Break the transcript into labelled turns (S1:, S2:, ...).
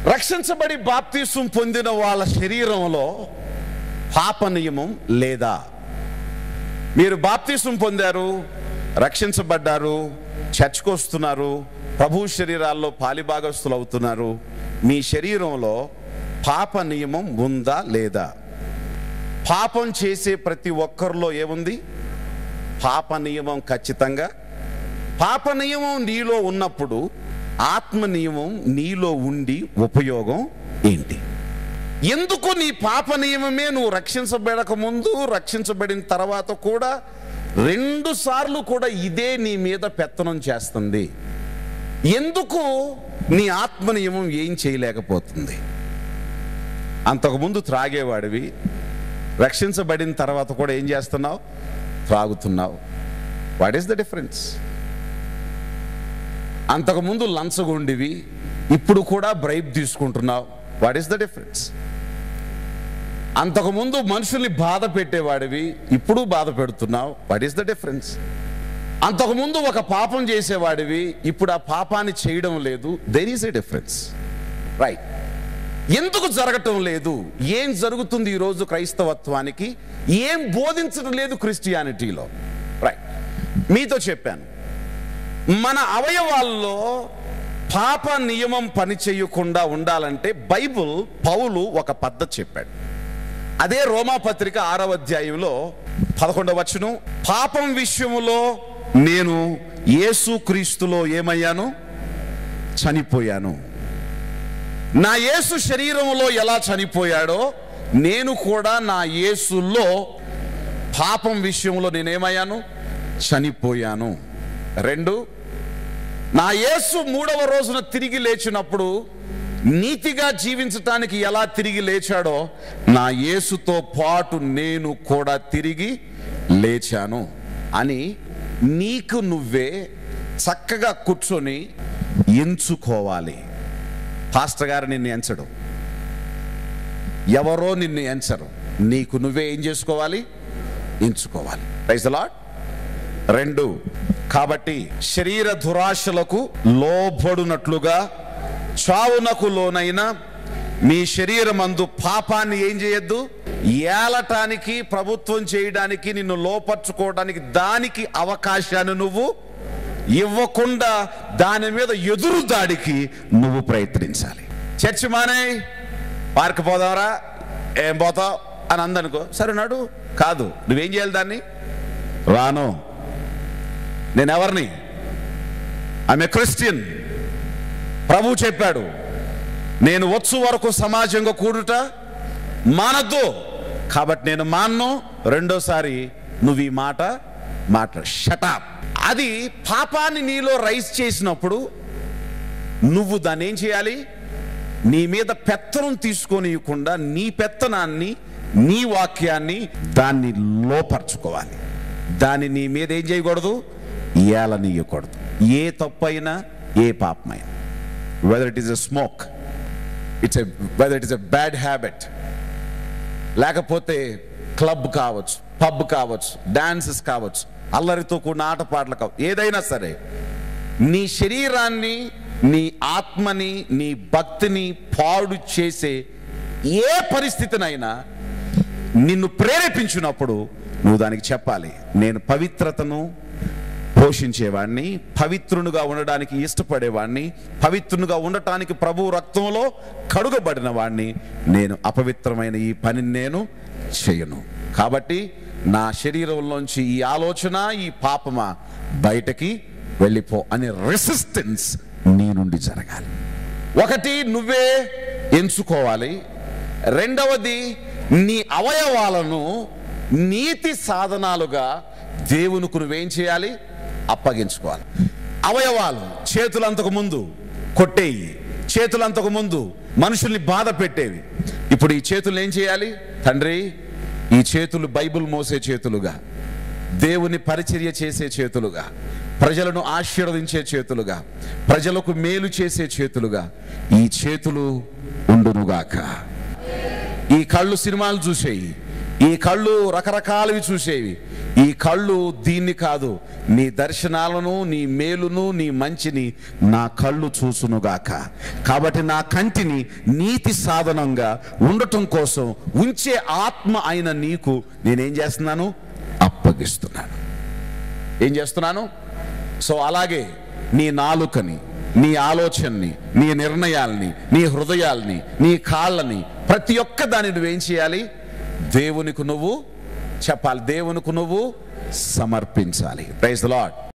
S1: రక్షించబడి బాప్తీసం పొందిన వాళ్ళ శరీరంలో పాప నియమం లేదా మీరు బాప్తీసం పొందారు రక్షించబడ్డారు చర్చకు వస్తున్నారు ప్రభు శరీరాల్లో పాలిభాగస్తులు అవుతున్నారు మీ శరీరంలో పాప నియమం ఉందా లేదా పాపం చేసే ప్రతి ఒక్కరిలో ఏముంది పాప నియమం ఖచ్చితంగా పాప నియమం నీలో ఉన్నప్పుడు ఆత్మ నియమం నీలో ఉండి ఉపయోగం ఏంటి ఎందుకు నీ పాప నియమమే నువ్వు రక్షించబడక ముందు రక్షించబడిన తర్వాత కూడా రెండు సార్లు కూడా ఇదే నీ మీద పెత్తనం చేస్తుంది ఎందుకు నీ ఆత్మ నియమం ఏం చేయలేకపోతుంది అంతకుముందు త్రాగేవాడివి రక్షించబడిన తర్వాత కూడా ఏం చేస్తున్నావు త్రాగుతున్నావు వాట్ ఈస్ ద డిఫరెన్స్ అంతకుముందు లంచగొండివి ఇప్పుడు కూడా బ్రైబ్ తీసుకుంటున్నావు వాట్ ఈస్ ద డిఫరెన్స్ అంతకుముందు మనుషుల్ని బాధ పెట్టేవాడివి ఇప్పుడు బాధ పెడుతున్నావు వాట్ ఈస్ ద డిఫరెన్స్ అంతకుముందు ఒక పాపం చేసేవాడివి ఇప్పుడు ఆ పాపాన్ని చేయడం లేదు there is a difference right ఎందుకు జరగటం లేదు ఏం జరుగుతుంది ఈరోజు క్రైస్తవత్వానికి ఏం బోధించడం లేదు క్రిస్టియానిటీలో రైట్ మీతో చెప్పాను మన అవయవాల్లో పాప నియమం పని చేయకుండా ఉండాలంటే బైబుల్ పౌలు ఒక పద్ధతి చెప్పాడు అదే రోమాపత్రిక ఆరవ అధ్యాయంలో పదకొండవ వచనం పాపం విషయములో నేను యేసు క్రీస్తులో ఏమయ్యాను చనిపోయాను నా యేసు శరీరంలో ఎలా చనిపోయాడో నేను కూడా నా యేసులో పాపం విషయంలో నేనేమయ్యాను చనిపోయాను రెండు నా యేసు మూడవ రోజున తిరిగి లేచినప్పుడు నీతిగా జీవించటానికి ఎలా తిరిగి లేచాడో నా యేసుతో పాటు నేను కూడా తిరిగి లేచాను అని నీకు నువ్వే చక్కగా కూర్చొని ఎంచుకోవాలి పాస్టర్ గారు నిన్ను ఎంచడు ఎవరో నిన్ను ఎంచరు నీకు నువ్వే ఏం చేసుకోవాలి ఎంచుకోవాలి రైస్ లాట్ రెండు కాబట్టి శరీర దురాశలకు లోబడునట్లుగా చావునకు లోనైన మీ శరీరమందు పాపాన్ని ఏం చేయొద్దు ఏలటానికి ప్రభుత్వం చేయడానికి నిన్ను లోపర్చుకోవడానికి దానికి అవకాశాన్ని నువ్వు ఇవ్వకుండా దాని మీద ఎదురు దాడికి నువ్వు ప్రయత్నించాలి చర్చి మానే పార్క్ పోదావరా ఏం పోతావు అని అందనుకో సరే నాడు కాదు నువ్వేం చేయాలి దాన్ని రాను నేను ఎవరిని ఆమె క్రిస్టియన్ ప్రభు చెప్పాడు నేను వచ్చు వరకు సమాజంగా కూడుట మానద్దు కాబట్టి నేను మాన్ను రెండోసారి నువ్వు ఈ మాట మాట్లాడు షటాప్ అది పాపాన్ని నీలో రైస్ చేసినప్పుడు నువ్వు దాన్ని ఏం చేయాలి నీ మీద పెత్తనం తీసుకొనియకుండా నీ పెత్తనాన్ని నీ వాక్యాన్ని దాన్ని లోపరుచుకోవాలి దాన్ని నీ మీద ఏం చేయకూడదు ఏలనీయకూడదు ఏ తప్పైనా ఏ పాపమైనా whether it is a smoke it's a whether it is a bad habit లేకపోతే క్లబ్ కావచ్చు పబ్ కావచ్చు డాన్సెస్ కావచ్చు అల్లరితో కూడిన ఆటపాటలు కావచ్చు ఏదైనా సరే నీ శరీరాన్ని నీ ఆత్మని నీ భక్తిని పాడు చేసే ఏ పరిస్థితినైనా నిన్ను ప్రేరేపించినప్పుడు నువ్వు దానికి చెప్పాలి నేను పవిత్రతను పోషించేవాడిని పవిత్రునిగా ఉండడానికి ఇష్టపడేవాడిని పవిత్రునిగా ఉండటానికి ప్రభు రక్తంలో కడుగబడిన వాడిని నేను అపవిత్రమైన ఈ పనిని నేను చేయను కాబట్టి నా శరీరంలోంచి ఈ ఆలోచన ఈ పాపమా బయటకి వెళ్ళిపో అనే రెసిస్టెన్స్ నీ నుండి జరగాలి ఒకటి నువ్వే ఎంచుకోవాలి రెండవది నీ అవయవాలను నీతి సాధనాలుగా దేవునికి నువ్వేం చేయాలి అప్పగించుకోవాలి అవయవాలు చేతులంతకు ముందు కొట్టేయి చేతులంతకు ముందు మనుషుల్ని బాధ పెట్టేవి ఇప్పుడు ఈ చేతులు ఏం చేయాలి తండ్రి ఈ చేతులు బైబిల్ మోసే చేతులుగా దేవుని పరిచర్య చేసే చేతులుగా ప్రజలను ఆశీర్వదించే చేతులుగా ప్రజలకు మేలు చేసే చేతులుగా ఈ చేతులు ఉండునుగాక ఈ కళ్ళు సినిమాలు చూసేయి ఈ కళ్ళు రకరకాలవి చూసేవి ఈ కళ్ళు దీన్ని కాదు నీ దర్శనాలను నీ మేలును నీ మంచిని నా కళ్ళు చూసునుగాక కాబట్టి నా కంటిని నీతి సాధనంగా ఉండటం కోసం ఉంచే ఆత్మ అయిన నీకు నేనేం చేస్తున్నాను అప్పగిస్తున్నాను ఏం చేస్తున్నాను సో అలాగే నీ నాలుకని నీ ఆలోచనని నీ నిర్ణయాల్ని నీ హృదయాల్ని నీ కాళ్ళని ప్రతి ఒక్క దాన్ని నువ్వేం చేయాలి దేవునికి నువ్వు చెప్పాలి దేవునికి నువ్వు సమర్పించాలి ప్రైజ్ లాడ్